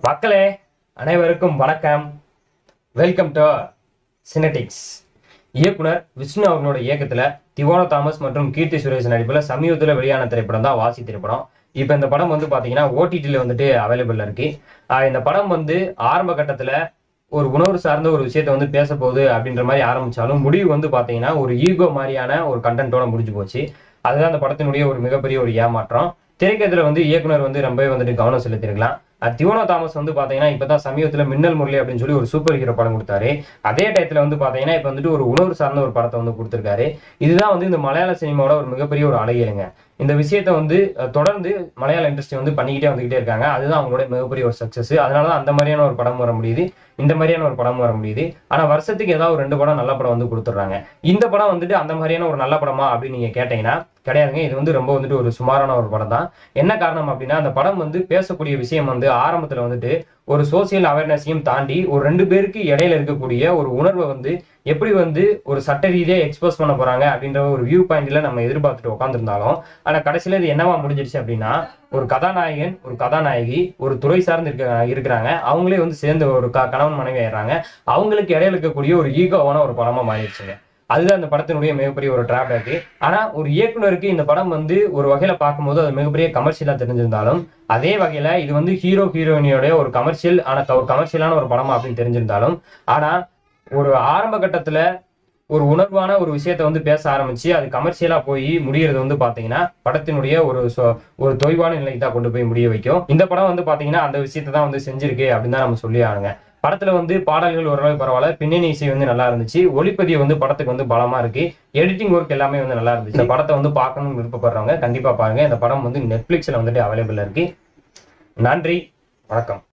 மக்களே அனைவருக்கும் வணக்கம் வெல்கம் டு சினடிக்ஸ் இயக்குனர் விஷ்ணு அவர்களோட இயக்கத்துல திவானோ தாமஸ் மற்றும் கீர்த்தி சுரேஷ் நடிப்புல சமீபத்தில் வெளியான திரைப்படம் தான் வாசி திரைப்படம் இப்போ இந்த படம் வந்து பாத்தீங்கன்னா ஓடிடியில் வந்துட்டு அவைலபிள் இருக்கு ஆஹ் இந்த படம் வந்து ஆரம்ப கட்டத்துல ஒரு உணர்வு சார்ந்த ஒரு விஷயத்த வந்து பேச போகுது அப்படின்ற மாதிரி ஆரம்பிச்சாலும் முடிவு வந்து பாத்தீங்கன்னா ஒரு ஈகோ மாதிரியான ஒரு கண்டென்ட்டோட முடிஞ்சு போச்சு அதுதான் அந்த படத்தினுடைய ஒரு மிகப்பெரிய ஒரு ஏமாற்றம் திரைக்கதையில வந்து இயக்குனர் வந்து ரொம்பவே வந்துட்டு கவனம் செலுத்திருக்கலாம் அஹ் தியோனோ தாமஸ் வந்து பாத்தீங்கன்னா இப்பதான் சமீபத்துல மின்னல் முரளி அப்படின்னு சொல்லி ஒரு சூப்பர் ஹீரோ படம் கொடுத்தாரு அதே டயத்துல வந்து பாத்தீங்கன்னா இப்ப வந்துட்டு ஒரு உணர்வு சார்ந்த ஒரு படத்தை வந்து கொடுத்திருக்காரு இதுதான் வந்து இந்த மலையாள சினிமாவோட ஒரு மிகப்பெரிய ஒரு அழகியலுங்க இந்த விஷயத்த வந்து அஹ், தொடர்ந்து மலையாள இண்டஸ்ட்ரி வந்து பண்ணிக்கிட்டே வந்துகிட்டே இருக்காங்க அதுதான் அவங்களோட மிகப்பெரிய ஒரு சக்சஸ் அதனாலதான் அந்த மாதிரியான ஒரு படம் வர முடியுது இந்த மாதிரியான ஒரு படம் வர முடியுது ஆனா வருஷத்துக்கு ஏதாவது ஒரு ரெண்டு படம் நல்ல படம் வந்து கொடுத்துட்றாங்க இந்த படம் வந்துட்டு அந்த மாதிரியான ஒரு நல்ல படமா அப்படின்னு நீங்க கேட்டீங்கன்னா கிடையாதுங்க இது வந்து ரொம்ப வந்துட்டு ஒரு சுமாரான ஒரு படம் தான் என்ன காரணம் அப்படின்னா அந்த படம் வந்து பேசக்கூடிய விஷயம் வந்து ஆரம்பத்துல வந்துட்டு ஒரு சோசியல் அவேர்னஸையும் தாண்டி ஒரு ரெண்டு பேருக்கு இடையில இருக்கக்கூடிய ஒரு உணர்வை வந்து எப்படி வந்து ஒரு சட்ட ரீதியா எக்ஸ்போஸ் பண்ண போறாங்க அப்படின்ற ஒரு வியூ பாயிண்ட்ல நம்ம எதிர்பார்த்துட்டு உட்காந்துருந்தாலும் ஆனா கடைசியில இது என்னவா முடிஞ்சிருச்சு அப்படின்னா ஒரு கதாநாயகன் ஒரு கதாநாயகி ஒரு துறை சார்ந்து இருக்க இருக்கிறாங்க அவங்களே வந்து சேர்ந்து ஒரு க- கணவன் மனைவி ஆயிடுறாங்க அவங்களுக்கு இடையில இருக்கக்கூடிய ஒரு ஈகோவான ஒரு படமா மாறிடுச்சுங்க அதுதான் இந்த படத்தினுடைய மிகப்பெரிய ஒரு டிராபேக் ஆனா ஒரு இயக்குனருக்கு இந்த படம் வந்து ஒரு வகையில பார்க்கும்போது அது மிகப்பெரிய கமர்ஷியலா தெரிஞ்சிருந்தாலும் அதே வகையில இது வந்து ஹீரோ ஹீரோயினியோட ஒரு கமர்ஷியல் ஆன ஒரு கமர்ஷியலான ஒரு படமா அப்படின்னு தெரிஞ்சிருந்தாலும் ஆனா ஒரு ஆரம்ப கட்டத்துல ஒரு உணர்வான ஒரு விஷயத்த வந்து பேச ஆரம்பிச்சு அது கமர்ஷியலா போய் முடியறது வந்து பாத்தீங்கன்னா படத்தினுடைய ஒரு சொ- ஒரு தொய்வான நிலைக்கு தான் கொண்டு போய் முடிய வைக்கும் இந்த படம் வந்து பாத்தீங்கன்னா அந்த விஷயத்தை தான் வந்து செஞ்சிருக்கு அப்படின்னு தான் நம்ம சொல்லி ஆனுங்க படத்துல வந்து பாடல்கள் ஓரளவு பரவாயில்ல பின்னணி இசை வந்து நல்லா இருந்துச்சு ஒளிப்பதிவு வந்து படத்துக்கு வந்து பலமா இருக்கு எடிட்டிங் ஒர்க் எல்லாமே வந்து நல்லா இருந்துச்சு இந்த படத்தை வந்து பார்க்கணும்னு விருப்பப்படுறவங்க கண்டிப்பா பாருங்க இந்த படம் வந்து நெட்ஃபிளிக்ஸ்ல வந்துட்டு அவைலபிள் இருக்கு நன்றி வணக்கம்